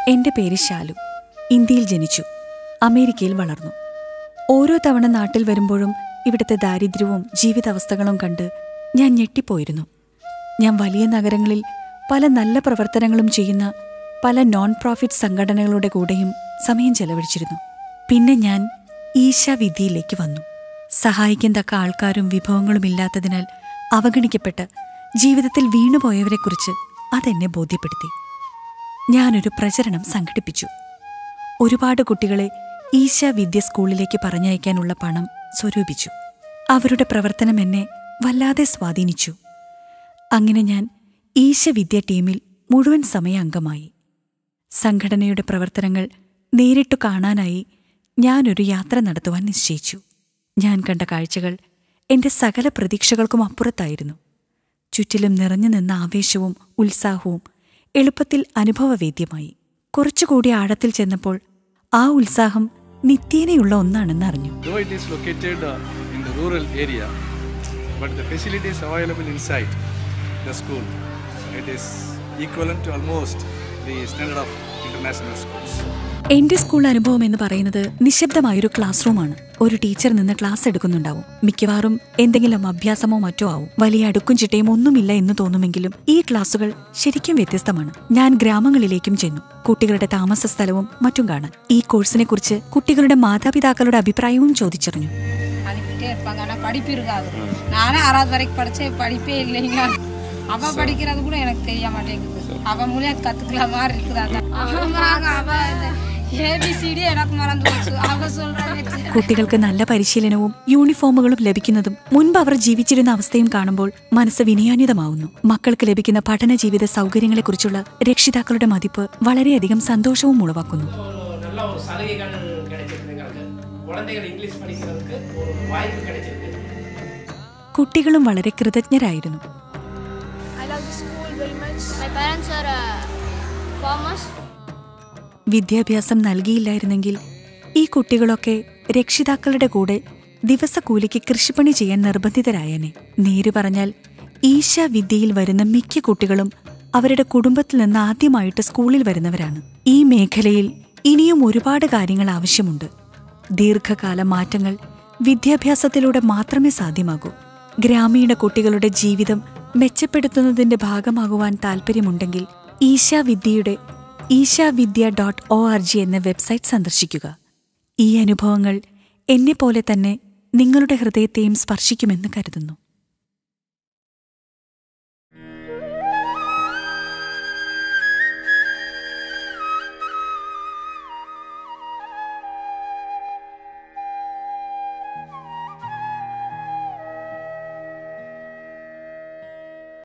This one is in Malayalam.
എന്റെ പേര് ശാലു ഇന്ത്യയിൽ ജനിച്ചു അമേരിക്കയിൽ വളർന്നു ഓരോ തവണ നാട്ടിൽ വരുമ്പോഴും ഇവിടുത്തെ ദാരിദ്ര്യവും ജീവിതാവസ്ഥകളും കണ്ട് ഞാൻ ഞെട്ടിപ്പോയിരുന്നു ഞാൻ വലിയ നഗരങ്ങളിൽ പല നല്ല പ്രവർത്തനങ്ങളും ചെയ്യുന്ന പല നോൺ പ്രോഫിറ്റ് സംഘടനകളുടെ കൂടെയും സമയം ചെലവഴിച്ചിരുന്നു പിന്നെ ഞാൻ ഈശ വിദ്യയിലേക്ക് വന്നു സഹായിക്കാൻ തക്ക ആൾക്കാരും വിഭവങ്ങളും ഇല്ലാത്തതിനാൽ അവഗണിക്കപ്പെട്ട് ജീവിതത്തിൽ വീണുപോയവരെക്കുറിച്ച് അതെന്നെ ബോധ്യപ്പെടുത്തി ഞാനൊരു പ്രചരണം സംഘടിപ്പിച്ചു ഒരുപാട് കുട്ടികളെ ഈശ വിദ്യ സ്കൂളിലേക്ക് പറഞ്ഞയക്കാനുള്ള പണം സ്വരൂപിച്ചു അവരുടെ പ്രവർത്തനം എന്നെ വല്ലാതെ സ്വാധീനിച്ചു അങ്ങനെ ഞാൻ ഈശ വിദ്യ ടീമിൽ മുഴുവൻ സമയ അംഗമായി സംഘടനയുടെ പ്രവർത്തനങ്ങൾ നേരിട്ടു കാണാനായി ഞാനൊരു യാത്ര നടത്തുവാൻ നിശ്ചയിച്ചു ഞാൻ കണ്ട കാഴ്ചകൾ എന്റെ സകല പ്രതീക്ഷകൾക്കും അപ്പുറത്തായിരുന്നു ചുറ്റിലും നിറഞ്ഞു നിന്ന ആവേശവും ഉത്സാഹവും എളുപ്പത്തിൽ അനുഭവവേദ്യമായി കുറച്ചുകൂടി ആഴത്തിൽ ചെന്നപ്പോൾ ആ ഉത്സാഹം നിത്യേനയുള്ള ഒന്നാണെന്ന് അറിഞ്ഞു Though it is located uh, in the rural area, but the facilities available inside the school, it is equivalent to almost the standard of international schools. എന്റെ സ്കൂൾ അനുഭവം എന്ന് പറയുന്നത് നിശബ്ദമായൊരു ക്ലാസ് റൂമാണ് ഒരു ടീച്ചർ നിന്ന് ക്ലാസ് എടുക്കുന്നുണ്ടാവും മിക്കവാറും എന്തെങ്കിലും അഭ്യാസമോ മറ്റോ ആവും വലിയ അടുക്കും ചിട്ടയും ഒന്നുമില്ല എന്ന് തോന്നുമെങ്കിലും ഈ ക്ലാസുകൾ ശരിക്കും വ്യത്യസ്തമാണ് ഞാൻ ഗ്രാമങ്ങളിലേക്കും ചെന്നു കുട്ടികളുടെ താമസ സ്ഥലവും മറ്റും കാണാൻ ഈ കോഴ്സിനെ കുറിച്ച് കുട്ടികളുടെ മാതാപിതാക്കളുടെ അഭിപ്രായവും ചോദിച്ചറിഞ്ഞു அனுப்பிட்டே இருப்பாங்க ஆனா படிப்பு இருக்காது நானே ஆறாவது வரைக்கும் படிச்சேன் படிப்பே இல்லைங்க அவன் படிக்கிறது கூட எனக்கு தெரிய மாட்டேங்குது அவன் மூலியம் கத்துக்கலாம் மாதிரி இருக்குது அதான் அவன் அவன் ஏபிசிடி எனக்கு மறந்து போச்சு அவ சொல்றாங்க കുട്ടികൾക്ക് നല്ല പരിശീലനവും യൂണിഫോമുകളും ലഭിക്കുന്നതും മുൻപ് അവർ ജീവിച്ചിരുന്ന അവസ്ഥയും കാണുമ്പോൾ മനസ്സ് വിനയാന്വിതമാവുന്നു മക്കൾക്ക് ലഭിക്കുന്ന പഠന ജീവിത സൗകര്യങ്ങളെക്കുറിച്ചുള്ള രക്ഷിതാക്കളുടെ മതിപ്പ് വളരെയധികം സന്തോഷവും ഉളവാക്കുന്നു ஒரு நல்ல ஒரு சலுகைகள் கிடைச்சிருக்கு எங்களுக்கு குழந்தைகள் இங்கிலீஷ் படிக்கிறதுக்கு ஒரு வாய்ப்பு கிடைச்சிருக்கு കുട്ടികളും വളരെ കൃതജ്ഞരായിരുന്നു I love the school very much. My parents are uh, farmers. വിദ്യാഭ്യാസം നൽകിയില്ലായിരുന്നെങ്കിൽ ഈ കുട്ടികളൊക്കെ രക്ഷിതാക്കളുടെ കൂടെ ദിവസക്കൂലിക്ക് കൃഷിപ്പണി ചെയ്യാൻ നിർബന്ധിതരായേനെ നേര് പറഞ്ഞാൽ ഈശ വിദ്യയിൽ വരുന്ന മിക്ക കുട്ടികളും അവരുടെ കുടുംബത്തിൽ നിന്ന് ആദ്യമായിട്ട് സ്കൂളിൽ വരുന്നവരാണ് ഈ മേഖലയിൽ ഇനിയും ഒരുപാട് കാര്യങ്ങൾ ആവശ്യമുണ്ട് ദീർഘകാല മാറ്റങ്ങൾ വിദ്യാഭ്യാസത്തിലൂടെ മാത്രമേ സാധ്യമാകൂ ഗ്രാമീണ കുട്ടികളുടെ ജീവിതം മെച്ചപ്പെടുത്തുന്നതിന്റെ ഭാഗമാകുവാൻ താൽപ്പര്യമുണ്ടെങ്കിൽ ഈശാ വിദ്യയുടെ Ishavidhya dot O R G എന്ന വെബ്സൈറ്റ് സന്ദർശിക്കുക ഈ അനുഭവങ്ങൾ എന്നെപ്പോലെ തന്നെ നിങ്ങളുടെ ഹൃദയത്തെയും സ്പർശിക്കുമെന്ന് കരുതുന്നു